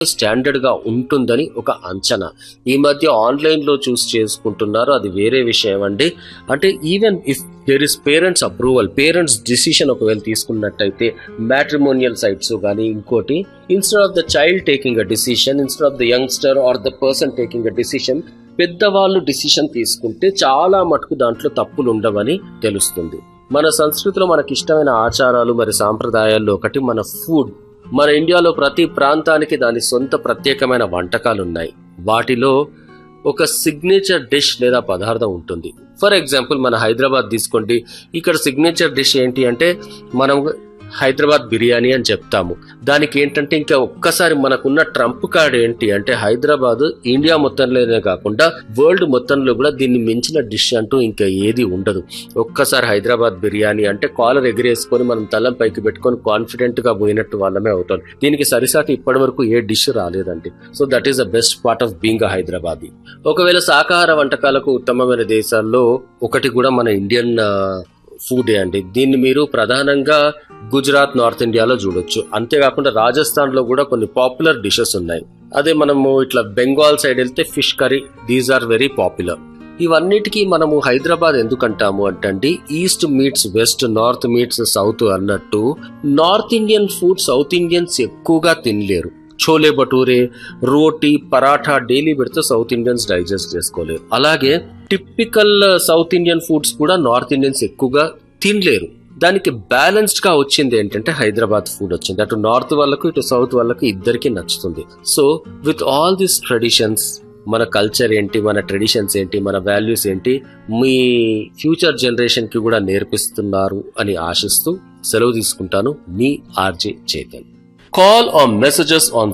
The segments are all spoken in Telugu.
స్టాండర్డ్ గా ఉంటుందని ఒక అంచనా ఈ మధ్య ఆన్లైన్ లో చూస్ చేసుకుంటున్నారు అది వేరే విషయం అండి అంటే even if there is parents approval parents decision ఒకవేళ తీసుకున్నట్టయితే మ్యాట్రిమోనియల్ సైట్స్ కానీ ఇంకోటి instead of the child taking a decision instead of the youngster or the person taking a decision పెద్దవాళ్ళు డిసిషన్ తీసుకుంటే చాలా మటుకు దాంట్లో తప్పులు ఉండవని తెలుస్తుంది మన సంస్కృతిలో మనకి ఇష్టమైన ఆచారాలు మరి సాంప్రదాయాల్లో ఒకటి మన ఫుడ్ మన ఇండియాలో ప్రతి ప్రాంతానికి దాని సొంత ప్రత్యేకమైన వంటకాలు ఉన్నాయి వాటిలో ఒక సిగ్నేచర్ డిష్ లేదా పదార్థం ఉంటుంది ఫర్ ఎగ్జాంపుల్ మన హైదరాబాద్ తీసుకోండి ఇక్కడ సిగ్నేచర్ డిష్ ఏంటి అంటే మనం హైదరాబాద్ బిర్యానీ అని చెప్తాము దానికి ఏంటంటే ఇంకా ఒక్కసారి మనకున్న ట్రంప్ కార్డ్ ఏంటి అంటే హైదరాబాద్ ఇండియా మొత్తంలోనే కాకుండా వరల్డ్ మొత్తంలో కూడా దీన్ని మించిన డిష్ అంటూ ఇంకా ఏది ఉండదు ఒక్కసారి హైదరాబాద్ బిర్యానీ అంటే కాలర్ ఎగిరేసుకొని మనం తలం పైకి పెట్టుకొని కాన్ఫిడెంట్ గా పోయినట్టు వాళ్ళమే అవుతాం దీనికి సరిసాటి ఇప్పటి వరకు ఏ డిష్ రాలేదండి so that is the best part of being Hyderabad ఒకవేళ శాకాహార వంటకాలకు ఉత్తమమైన దేశాల్లో ఒకటి కూడా మన ఇండియన్ ఫుడే అండి దీన్ని మీరు ప్రధానంగా గుజరాత్ నార్త్ ఇండియాలో చూడొచ్చు అంతేకాకుండా రాజస్థాన్ లో కూడా కొన్ని పాపులర్ డిషెస్ ఉన్నాయి అదే మనము ఇట్లా బెంగాల్ సైడ్ వెళ్తే fish curry these are very popular ఇవన్నిటికీ మనము హైదరాబాద్ ఎందుకంటాము అంటే east meets west north meets south అన్నట్టు north Indian food south Indians ఎక్కువగా తినలేరు చోలే భటూరే రోటీ పరాఠా డైలీ పెడితే సౌత్ ఇండియన్స్ డైజెస్ట్ చేసుకోలేరు అలాగే టిపికల్ సౌత్ ఇండియన్ ఫుడ్స్ కూడా నార్త్ ఇండియన్స్ ఎక్కువగా తినలేరు దానికి బ్యాలెన్స్డ్ గా వచ్చింది ఏంటంటే హైదరాబాద్ ఫుడ్ వచ్చింది అటు నార్త్ వాళ్ళకు ఇటు సౌత్ వాళ్ళకు ఇద్దరికి నచ్చుతుంది so with all these traditions మన కల్చర్ ఏంటి మన ట్రెడిషన్స్ ఏంటి మన వాల్యూస్ ఏంటి మీ ఫ్యూచర్ జనరేషన్ కి కూడా నేర్పిస్తున్నారు అని ఆశిస్తూ సెలవు తీసుకుంటాను మీ RJ Chetan Call or message us on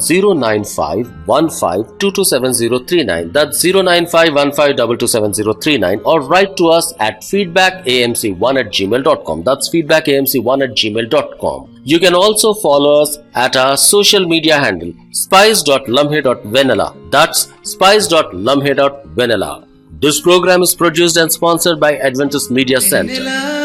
09515227039. That's 09515227039 or write to us at feedbackamc1 at gmail.com. That's feedbackamc1 at gmail.com. You can also follow us at our social media handle spice.lumhe.vanilla. That's spice.lumhe.vanilla. This program is produced and sponsored by Adventist Media Center.